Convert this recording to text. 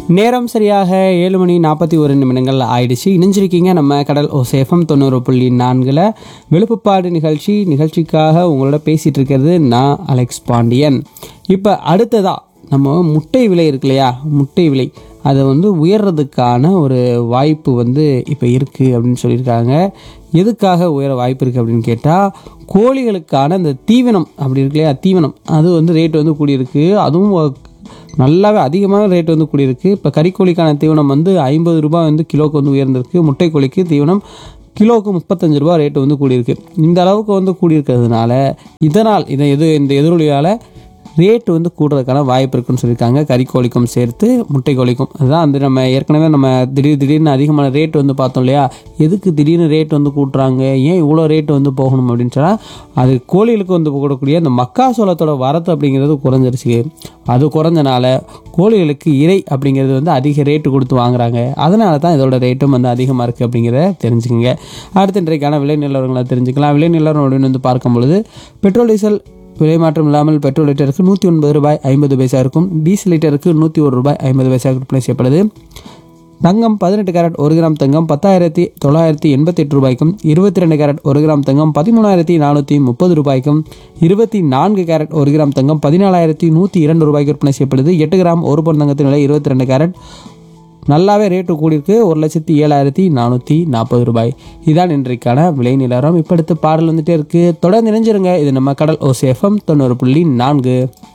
நேரம் சரியாக ஏழு மணி நாற்பத்தி ஒரு நிமிடங்கள் ஆயிடுச்சு இணைஞ்சிருக்கீங்க நம்ம கடல் ஓ சேஃபம் தொண்ணூறு புள்ளி நான்கில் விழுப்புப்பாடு நிகழ்ச்சி நிகழ்ச்சிக்காக உங்களோட பேசிகிட்டு இருக்கிறது நான் அலெக்ஸ் பாண்டியன் இப்போ அடுத்ததா நம்ம முட்டை விலை இருக்கு இல்லையா முட்டை விலை அதை வந்து உயர்றதுக்கான ஒரு வாய்ப்பு வந்து இப்போ இருக்குது அப்படின்னு சொல்லியிருக்காங்க எதுக்காக உயர வாய்ப்பு இருக்குது அப்படின்னு கேட்டால் கோழிகளுக்கான இந்த தீவனம் அப்படி இருக்கு இல்லையா தீவனம் அது வந்து ரேட் வந்து கூடியிருக்கு அதுவும் நல்லாவே அதிகமான ரேட் வந்து கூடியிருக்கு இப்போ கறிக்கோழிக்கான தீவனம் வந்து ஐம்பது ரூபாய் வந்து கிலோவுக்கு வந்து உயர்ந்திருக்கு முட்டை கோழிக்கு தீவனம் கிலோவுக்கு முப்பத்தஞ்சு ரூபா ரேட்டு வந்து கூடியிருக்கு இந்த அளவுக்கு வந்து கூடியிருக்கிறதுனால இதனால் இதை எது இந்த எதிரொலியால் ரேட் வந்து கூடுறதுக்கான வாய்ப்பு இருக்குன்னு சொல்லியிருக்காங்க கறிக்கோழிக்கும் சேர்த்து முட்டை கோழிக்கும் அதுதான் வந்து நம்ம ஏற்கனவே நம்ம திடீர் திடீர்னு அதிகமான ரேட் வந்து பார்த்தோம் இல்லையா எதுக்கு திடீர்னு ரேட் வந்து கூட்டுறாங்க ஏன் இவ்வளோ ரேட் வந்து போகணும் அப்படின்னு சொன்னால் அது கோழிகளுக்கு வந்து போடக்கூடிய அந்த மக்காசோளத்தோட வரத்து அப்படிங்கிறது குறைஞ்சிருச்சு அது குறைஞ்சனால கோழிகளுக்கு இறை அப்படிங்கிறது வந்து அதிக ரேட்டு கொடுத்து வாங்குறாங்க அதனால தான் இதோட ரேட்டும் வந்து அதிகமாக இருக்குது அப்படிங்கிறத தெரிஞ்சுக்கங்க அடுத்த இன்றைக்கான விலை நிலவரங்களை தெரிஞ்சுக்கலாம் விலை நிலவரம் அப்படின்னு வந்து பார்க்கும் பொழுது பெட்ரோல் டீசல் விலை மாற்றம் இல்லாமல் பெட்ரோல் லிட்டருக்கு நூற்றி ஒன்பது ரூபாய் ஐம்பது பைசா இருக்கும் டீசல் லிட்டருக்கு நூற்றி ஒரு ரூபாய் ஐம்பது பைசா விற்பனை செய்யப்படுது தங்கம் பதினெட்டு கேரட் ஒரு கிராம் தங்கம் பத்தாயிரத்தி தொள்ளாயிரத்தி எண்பத்தி எட்டு ரூபாய்க்கும் இருபத்தி ரெண்டு கேரட் ஒரு கிராம் தங்கம் பதிமூணாயிரத்தி நானூற்றி முப்பது ரூபாய்க்கும் இருபத்தி நான்கு கேரட் ஒரு கிராம் தங்கம் பதினாலாயிரத்தி நூற்றி இரண்டு ரூபாய்க்கு விற்பனை செய்யப்படுது எட்டு கிராம் ஒரு பவுன் தங்கத்தின் விலை இருபத்தி ரெண்டு கேரட் நல்லாவே ரேட்டு கூடியிருக்கு ஒரு லட்சத்தி ஏழாயிரத்தி நானூற்றி நாற்பது ரூபாய் இதான் இன்றைக்கான விலை நிலவரம் இப்போ அடுத்து பாடல் வந்துட்டே இருக்குது தொடர்ந்து இணைஞ்சிருங்க இது நம்ம கடல் ஓ சேஃபம் தொண்ணூறு புள்ளி நான்கு